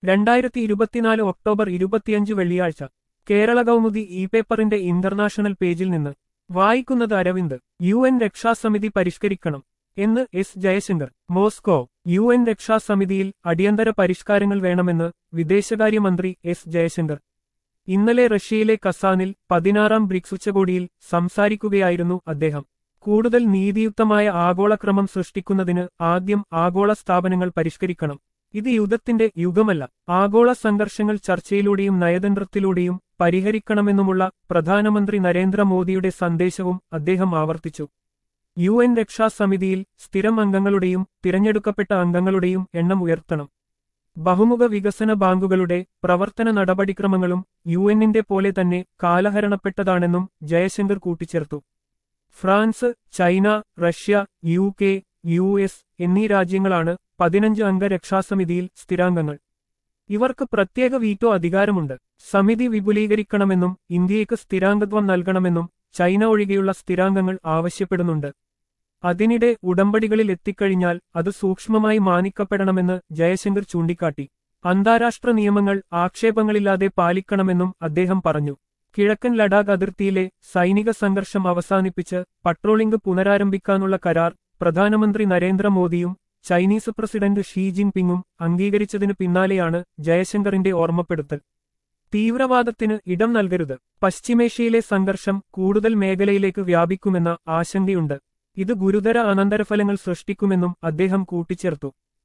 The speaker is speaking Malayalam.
രണ്ടായിരത്തി ഇരുപത്തിനാല് ഒക്ടോബർ ഇരുപത്തിയഞ്ച് വെള്ളിയാഴ്ച കേരള കൗമുദി ഇ പേപ്പറിന്റെ ഇന്റർനാഷണൽ പേജിൽ നിന്ന് വായിക്കുന്നത് അരവിന്ദ് യു എൻ രക്ഷാസമിതി പരിഷ്കരിക്കണം എന്ന് S Jaishankar Moscow U N രക്ഷാസമിതിയിൽ അടിയന്തര പരിഷ്കാരങ്ങൾ വേണമെന്ന് വിദേശകാര്യമന്ത്രി എസ് ജയശങ്കർ ഇന്നലെ റഷ്യയിലെ കസാനിൽ പതിനാറാം ബ്രിക്സ് ഉച്ചകോടിയിൽ സംസാരിക്കുകയായിരുന്നു അദ്ദേഹം കൂടുതൽ നീതിയുക്തമായ ആഗോളക്രമം സൃഷ്ടിക്കുന്നതിന് ആദ്യം ആഗോള സ്ഥാപനങ്ങൾ പരിഷ്കരിക്കണം ഇത് യുദ്ധത്തിന്റെ യുഗമല്ല ആഗോള സംഘർഷങ്ങൾ ചർച്ചയിലൂടെയും നയതന്ത്രത്തിലൂടെയും പരിഹരിക്കണമെന്നുമുള്ള പ്രധാനമന്ത്രി നരേന്ദ്രമോദിയുടെ സന്ദേശവും അദ്ദേഹം ആവർത്തിച്ചു യു എൻ രക്ഷാസമിതിയിൽ സ്ഥിരം അംഗങ്ങളുടെയും തിരഞ്ഞെടുക്കപ്പെട്ട അംഗങ്ങളുടെയും എണ്ണം ഉയർത്തണം ബഹുമുഖ വികസന ബാങ്കുകളുടെ പ്രവർത്തന നടപടിക്രമങ്ങളും യു എന്നിന്റെ പോലെ തന്നെ കാലഹരണപ്പെട്ടതാണെന്നും ജയശങ്കർ കൂട്ടിച്ചേർത്തു France China Russia U K U S എന്നീ രാജ്യങ്ങളാണ് പതിനഞ്ച് അംഗ രക്ഷാസമിതിയിൽ സ്ഥിരാംഗങ്ങൾ ഇവർക്ക് പ്രത്യേക വീറ്റോ അധികാരമുണ്ട് സമിതി വിപുലീകരിക്കണമെന്നും ഇന്ത്യയ്ക്ക് സ്ഥിരാംഗത്വം നൽകണമെന്നും ചൈന ഒഴികെയുള്ള സ്ഥിരാംഗങ്ങൾ ആവശ്യപ്പെടുന്നുണ്ട് അതിനിടെ ഉടമ്പടികളിൽ എത്തിക്കഴിഞ്ഞാൽ അത് സൂക്ഷ്മമായി മാനിക്കപ്പെടണമെന്ന് ജയശങ്കർ ചൂണ്ടിക്കാട്ടി അന്താരാഷ്ട്ര നിയമങ്ങൾ ആക്ഷേപങ്ങളില്ലാതെ പാലിക്കണമെന്നും അദ്ദേഹം പറഞ്ഞു കിഴക്കൻ ലഡാക്ക് അതിർത്തിയിലെ സൈനിക സംഘർഷം അവസാനിപ്പിച്ച് പട്രോളിംഗ് പുനരാരംഭിക്കാനുള്ള കരാർ പ്രധാനമന്ത്രി നരേന്ദ്രമോദിയും ചൈനീസ് പ്രസിഡന്റ് ഷീ ജിൻപിങ്ങും അംഗീകരിച്ചതിനു പിന്നാലെയാണ് ജയശങ്കറിന്റെ ഓർമ്മപ്പെടുത്തൽ തീവ്രവാദത്തിന് ഇടം നൽകരുത് പശ്ചിമേഷ്യയിലെ സംഘർഷം കൂടുതൽ മേഖലയിലേക്ക് വ്യാപിക്കുമെന്ന ആശങ്കയുണ്ട് ഇത് ഗുരുതര അനന്തരഫലങ്ങൾ സൃഷ്ടിക്കുമെന്നും അദ്ദേഹം കൂട്ടിച്ചേർത്തു